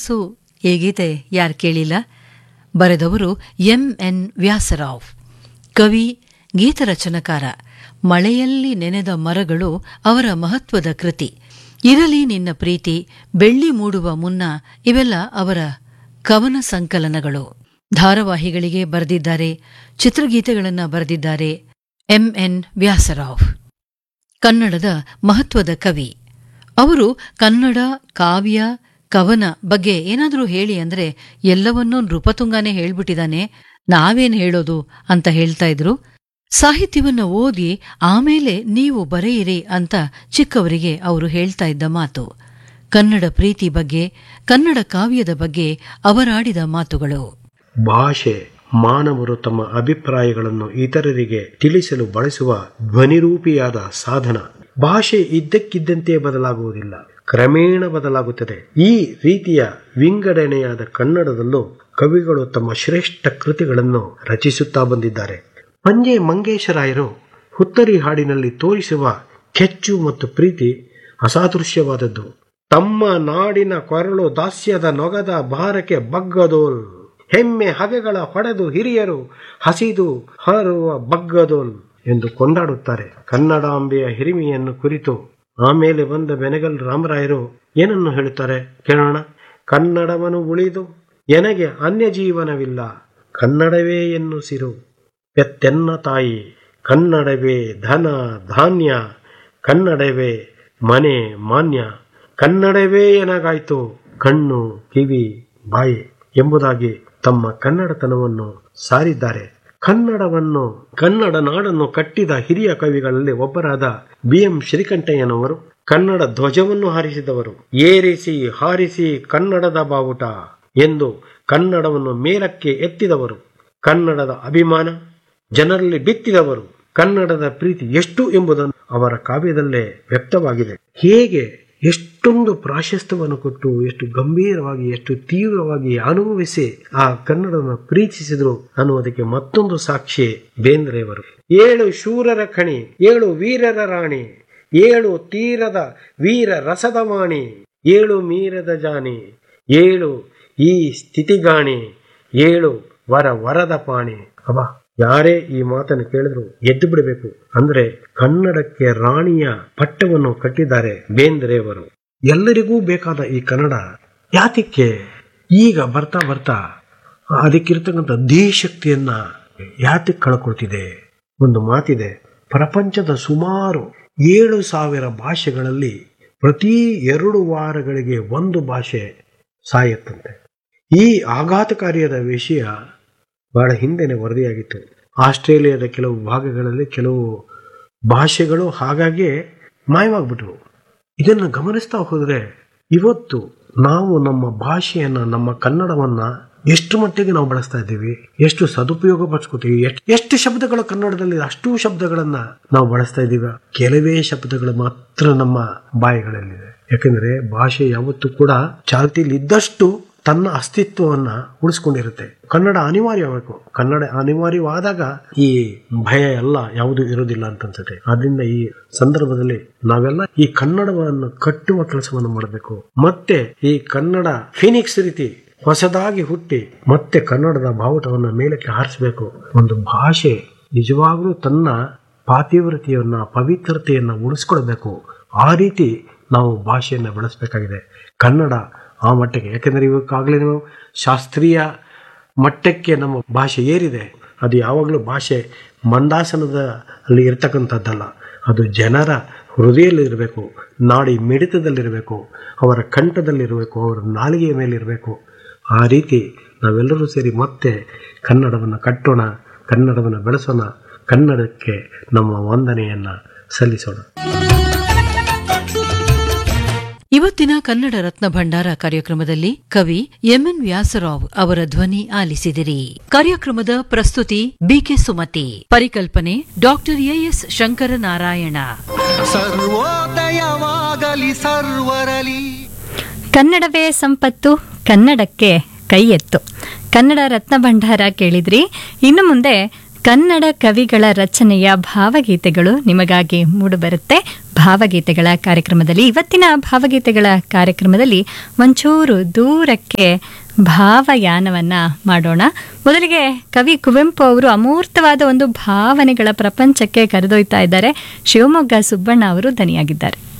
ಮನಸ್ಸು ಈ ಗೀತೆ ಯಾರು ಕೇಳಿಲ್ಲ ಬರೆದವರು ಎಂ ಎನ್ ವ್ಯಾಸರಾವ್ ಕವಿ ಗೀತರಚನಕಾರ ಮಳೆಯಲ್ಲಿ ನೆನೆದ ಮರಗಳು ಅವರ ಮಹತ್ವದ ಕೃತಿ ಇರಲಿ ನಿನ್ನ ಪ್ರೀತಿ ಬೆಳ್ಳಿ ಮೂಡುವ ಮುನ್ನ ಇವೆಲ್ಲ ಅವರ ಕವನ ಸಂಕಲನಗಳು ಧಾರಾವಾಹಿಗಳಿಗೆ ಬರೆದಿದ್ದಾರೆ ಚಿತ್ರಗೀತೆಗಳನ್ನು ಬರೆದಿದ್ದಾರೆ ಎಂ ಎನ್ ವ್ಯಾಸರಾವ್ ಕನ್ನಡದ ಮಹತ್ವದ ಕವಿ ಅವರು ಕನ್ನಡ ಕಾವ್ಯ ಕವನ ಬಗ್ಗೆ ಏನಾದರೂ ಹೇಳಿ ಅಂದ್ರೆ ಎಲ್ಲವನ್ನೂ ನೃಪತುಂಗಾನೇ ಹೇಳ್ಬಿಟ್ಟಿದ್ದಾನೆ ನಾವೇನ್ ಹೇಳೋದು ಅಂತ ಹೇಳ್ತಾ ಇದ್ರು ಸಾಹಿತ್ಯವನ್ನ ಓದಿ ಆಮೇಲೆ ನೀವು ಬರೆಯಿರಿ ಅಂತ ಚಿಕ್ಕವರಿಗೆ ಅವರು ಹೇಳ್ತಾ ಇದ್ದ ಮಾತು ಕನ್ನಡ ಪ್ರೀತಿ ಬಗ್ಗೆ ಕನ್ನಡ ಕಾವ್ಯದ ಬಗ್ಗೆ ಅವರಾಡಿದ ಮಾತುಗಳು ಭಾಷೆ ಮಾನವರು ತಮ್ಮ ಅಭಿಪ್ರಾಯಗಳನ್ನು ಇತರರಿಗೆ ತಿಳಿಸಲು ಬಳಸುವ ಧ್ವನಿರೂಪಿಯಾದ ಸಾಧನ ಭಾಷೆ ಇದ್ದಕ್ಕಿದ್ದಂತೆ ಬದಲಾಗುವುದಿಲ್ಲ ಕ್ರಮೇಣ ಬದಲಾಗುತ್ತದೆ ಈ ರೀತಿಯ ವಿಂಗಡಣೆಯಾದ ಕನ್ನಡದಲ್ಲೂ ಕವಿಗಳು ತಮ್ಮ ಶ್ರೇಷ್ಠ ಕೃತಿಗಳನ್ನು ರಚಿಸುತ್ತಾ ಬಂದಿದ್ದಾರೆ ಪಂಜೆ ಮಂಗೇಶರಾಯರು ಹುತ್ತರಿ ಹಾಡಿನಲ್ಲಿ ತೋರಿಸುವ ಕೆಚ್ಚು ಮತ್ತು ಪ್ರೀತಿ ಅಸಾದೃಶ್ಯವಾದದ್ದು ತಮ್ಮ ನಾಡಿನ ಕೊರಳು ದಾಸ್ಯದ ನೊಗದ ಭಾರಕ್ಕೆ ಬಗ್ಗದೋಲ್ ಹೆಮ್ಮೆ ಹಗೆಗಳ ಹೊಡೆದು ಹಿರಿಯರು ಹಸಿದು ಹಾರುವ ಬಗ್ಗದೋಲ್ ಎಂದು ಕೊಂಡಾಡುತ್ತಾರೆ ಕನ್ನಡಾಂಬೆಯ ಹಿರಿಮೆಯನ್ನು ಕುರಿತು ಆಮೇಲೆ ಬಂದ ಬೆನಗಲ್ ರಾಮರಾಯರು ಏನನ್ನು ಹೇಳುತ್ತಾರೆ ಕೇಳೋಣ ಕನ್ನಡವನು ಉಳಿದು ಎನಗೆ ಅನ್ಯ ಜೀವನವಿಲ್ಲ ಕನ್ನಡವೇ ಎನ್ನುಸಿರು ಪೆತ್ತೆನ್ನ ತಾಯಿ ಕನ್ನಡವೇ ಧನ ಧಾನ್ಯ ಕನ್ನಡವೇ ಮನೆ ಮಾನ್ಯ ಕನ್ನಡವೇ ಎನಗಾಯ್ತು ಕಣ್ಣು ಕಿವಿ ಬಾಯಿ ಎಂಬುದಾಗಿ ತಮ್ಮ ಕನ್ನಡತನವನ್ನು ಸಾರಿದ್ದಾರೆ ಕನ್ನಡವನ್ನು ಕನ್ನಡ ನಾಡನ್ನು ಕಟ್ಟಿದ ಹಿರಿಯ ಕವಿಗಳಲ್ಲಿ ಒಬ್ಬರಾದ ಬಿ ಎಂ ಶ್ರೀಕಂಠಯ್ಯನವರು ಕನ್ನಡ ಧ್ವಜವನ್ನು ಹಾರಿಸಿದವರು ಏರಿಸಿ ಹಾರಿಸಿ ಕನ್ನಡದ ಬಾವುಟ ಎಂದು ಕನ್ನಡವನ್ನು ಮೇಲಕ್ಕೆ ಎತ್ತಿದವರು ಕನ್ನಡದ ಅಭಿಮಾನ ಜನರಲ್ಲಿ ಬಿತ್ತಿದವರು ಕನ್ನಡದ ಪ್ರೀತಿ ಎಷ್ಟು ಎಂಬುದನ್ನು ಅವರ ಕಾವ್ಯದಲ್ಲೇ ವ್ಯಕ್ತವಾಗಿದೆ ಹೇಗೆ ಎಷ್ಟೊಂದು ಪ್ರಾಶಸ್ತ್ಯವನ್ನು ಕೊಟ್ಟು ಎಷ್ಟು ಗಂಭೀರವಾಗಿ ಎಷ್ಟು ತೀವ್ರವಾಗಿ ಅನುಭವಿಸಿ ಆ ಕನ್ನಡವನ್ನು ಪ್ರೀತಿಸಿದ್ರು ಅನ್ನುವುದಕ್ಕೆ ಮತ್ತೊಂದು ಸಾಕ್ಷಿ ಬೇಂದ್ರೆಯವರು ಏಳು ಶೂರರ ಖಣಿ ಏಳು ವೀರರ ರಾಣಿ ಏಳು ತೀರದ ವೀರ ರಸದ ಮಾಣಿ ಏಳು ಮೀರದ ಜಾನಿ ಏಳು ಈ ಸ್ಥಿತಿಗಾಣಿ ಏಳು ವರ ವರದ ಪಾಣಿ ಅಬ್ಬಾ ಯಾರೇ ಈ ಮಾತನ್ನು ಕೇಳಿದ್ರು ಎದ್ದು ಬಿಡಬೇಕು ಅಂದ್ರೆ ಕನ್ನಡಕ್ಕೆ ರಾಣಿಯ ಪಟ್ಟವನ್ನು ಕಟ್ಟಿದ್ದಾರೆ ಬೇಂದ್ರೆಯವರು ಎಲ್ಲರಿಗೂ ಬೇಕಾದ ಈ ಕನ್ನಡ ಯಾತಕ್ಕೆ ಈಗ ಬರ್ತಾ ಬರ್ತಾ ಅದಕ್ಕಿರ್ತಕ್ಕಂಥ ದೇಶಕ್ತಿಯನ್ನ ಯಾತಕ್ಕೆ ಕಳ್ಕೊಳ್ತಿದೆ ಒಂದು ಮಾತಿದೆ ಪ್ರಪಂಚದ ಸುಮಾರು ಏಳು ಸಾವಿರ ಭಾಷೆಗಳಲ್ಲಿ ಪ್ರತಿ ಎರಡು ವಾರಗಳಿಗೆ ಒಂದು ಭಾಷೆ ಸಾಯತ್ತಂತೆ ಈ ಆಘಾತಕಾರಿಯಾದ ವಿಷಯ ಬಹಳ ಹಿಂದೆನೆ ವರದಿಯಾಗಿತ್ತು ಆಸ್ಟ್ರೇಲಿಯಾದ ಕೆಲವು ಭಾಗಗಳಲ್ಲಿ ಕೆಲವು ಭಾಷೆಗಳು ಹಾಗಾಗಿ ಮಾಯವಾಗ್ಬಿಟ್ವು ಇದನ್ನು ಗಮನಿಸ್ತಾ ಹೋದರೆ ಇವತ್ತು ನಾವು ನಮ್ಮ ಭಾಷೆಯನ್ನ ನಮ್ಮ ಕನ್ನಡವನ್ನ ಎಷ್ಟು ಮಟ್ಟಿಗೆ ನಾವು ಬಳಸ್ತಾ ಇದ್ದೀವಿ ಎಷ್ಟು ಸದುಪಯೋಗ ಪಡಿಸ್ಕೋತೀವಿ ಎಷ್ಟು ಎಷ್ಟು ಶಬ್ದಗಳು ಕನ್ನಡದಲ್ಲಿ ಅಷ್ಟು ಶಬ್ದಗಳನ್ನ ನಾವು ಬಳಸ್ತಾ ಇದ್ದೀವಿ ಕೆಲವೇ ಶಬ್ದಗಳು ಮಾತ್ರ ನಮ್ಮ ಬಾಯಿಗಳಲ್ಲಿದೆ ಯಾಕಂದ್ರೆ ಭಾಷೆ ಯಾವತ್ತೂ ಕೂಡ ಚಾಲ್ತಿಯಲ್ಲಿ ಇದ್ದಷ್ಟು ತನ್ನ ಅಸ್ತಿತ್ವವನ್ನ ಉಳಿಸ್ಕೊಂಡಿರುತ್ತೆ ಕನ್ನಡ ಅನಿವಾರ್ಯಬೇಕು ಕನ್ನಡ ಅನಿವಾರ್ಯವಾದಾಗ ಈ ಭಯ ಎಲ್ಲ ಯಾವುದು ಇರೋದಿಲ್ಲ ಅಂತ ಅನ್ಸುತ್ತೆ ಆದ್ರಿಂದ ಈ ಸಂದರ್ಭದಲ್ಲಿ ನಾವೆಲ್ಲ ಈ ಕನ್ನಡವನ್ನು ಕಟ್ಟುವ ಕೆಲಸವನ್ನು ಮಾಡಬೇಕು ಮತ್ತೆ ಈ ಕನ್ನಡ ಫಿನಿಕ್ಸ್ ರೀತಿ ಹೊಸದಾಗಿ ಹುಟ್ಟಿ ಮತ್ತೆ ಕನ್ನಡದ ಬಾವುಟವನ್ನು ಮೇಲಕ್ಕೆ ಹಾರಿಸಬೇಕು ಒಂದು ಭಾಷೆ ನಿಜವಾಗ್ಲೂ ತನ್ನ ಪಾತಿವ್ರತೆಯನ್ನ ಪವಿತ್ರತೆಯನ್ನ ಉಳಿಸ್ಕೊಳ್ಬೇಕು ಆ ರೀತಿ ನಾವು ಭಾಷೆಯನ್ನು ಬೆಳೆಸಬೇಕಾಗಿದೆ ಕನ್ನಡ ಆ ಮಟ್ಟಕ್ಕೆ ಯಾಕೆಂದರೆ ಇವಕ್ಕಾಗಲೇ ನಾವು ಶಾಸ್ತ್ರೀಯ ಮಟ್ಟಕ್ಕೆ ನಮ್ಮ ಭಾಷೆ ಏರಿದೆ ಅದು ಯಾವಾಗಲೂ ಭಾಷೆ ಮಂದಾಸನದ ಅಲ್ಲಿ ಇರ್ತಕ್ಕಂಥದ್ದಲ್ಲ ಅದು ಜನರ ಹೃದಯದಲ್ಲಿ ಇರಬೇಕು ನಾಡಿ ಮಿಡಿತದಲ್ಲಿರಬೇಕು ಅವರ ಕಂಠದಲ್ಲಿರಬೇಕು ಅವರ ನಾಲಿಗೆಯ ಮೇಲಿರಬೇಕು ಆ ರೀತಿ ನಾವೆಲ್ಲರೂ ಸೇರಿ ಮತ್ತೆ ಕನ್ನಡವನ್ನು ಕಟ್ಟೋಣ ಕನ್ನಡವನ್ನು ಬೆಳೆಸೋಣ ಕನ್ನಡಕ್ಕೆ ನಮ್ಮ ವಂದನೆಯನ್ನು ಸಲ್ಲಿಸೋಣ ಇವತ್ತಿನ ಕನ್ನಡ ರತ್ನ ಭಂಡಾರ ಕಾರ್ಯಕ್ರಮದಲ್ಲಿ ಕವಿ ಎಂಎನ್ ವ್ಯಾಸರಾವ್ ಅವರ ಧ್ವನಿ ಆಲಿಸಿದಿರಿ ಕಾರ್ಯಕ್ರಮದ ಪ್ರಸ್ತುತಿ ಬಿಕೆ ಸುಮತಿ ಪರಿಕಲ್ಪನೆ ಡಾಕ್ಟರ್ ಎಎಸ್ ಶಂಕರನಾರಾಯಣ ಸರ್ವೋದಯವಾಗಲಿ ಸರ್ವರಲಿ ಕನ್ನಡವೇ ಸಂಪತ್ತು ಕನ್ನಡಕ್ಕೆ ಕೈ ಎತ್ತು ಕನ್ನಡ ರತ್ನ ಭಂಡಾರ ಕೇಳಿದ್ರಿ ಇನ್ನು ಮುಂದೆ ಕನ್ನಡ ಕವಿಗಳ ರಚನೆಯ ಭಾವಗೀತೆಗಳು ನಿಮಗಾಗಿ ಮೂಡಿಬರುತ್ತೆ ಭಾವಗೀತೆಗಳ ಕಾರ್ಯಕ್ರಮದಲ್ಲಿ ಇವತ್ತಿನ ಭಾವಗೀತೆಗಳ ಕಾರ್ಯಕ್ರಮದಲ್ಲಿ ಒಂಚೂರು ದೂರಕ್ಕೆ ಭಾವಯಾನವನ್ನ ಮಾಡೋಣ ಮೊದಲಿಗೆ ಕವಿ ಕುವೆಂಪು ಅವರು ಅಮೂರ್ತವಾದ ಒಂದು ಭಾವನೆಗಳ ಪ್ರಪಂಚಕ್ಕೆ ಕರೆದೊಯ್ತಾ ಇದ್ದಾರೆ ಶಿವಮೊಗ್ಗ ಸುಬ್ಬಣ್ಣ ಅವರು ದನಿಯಾಗಿದ್ದಾರೆ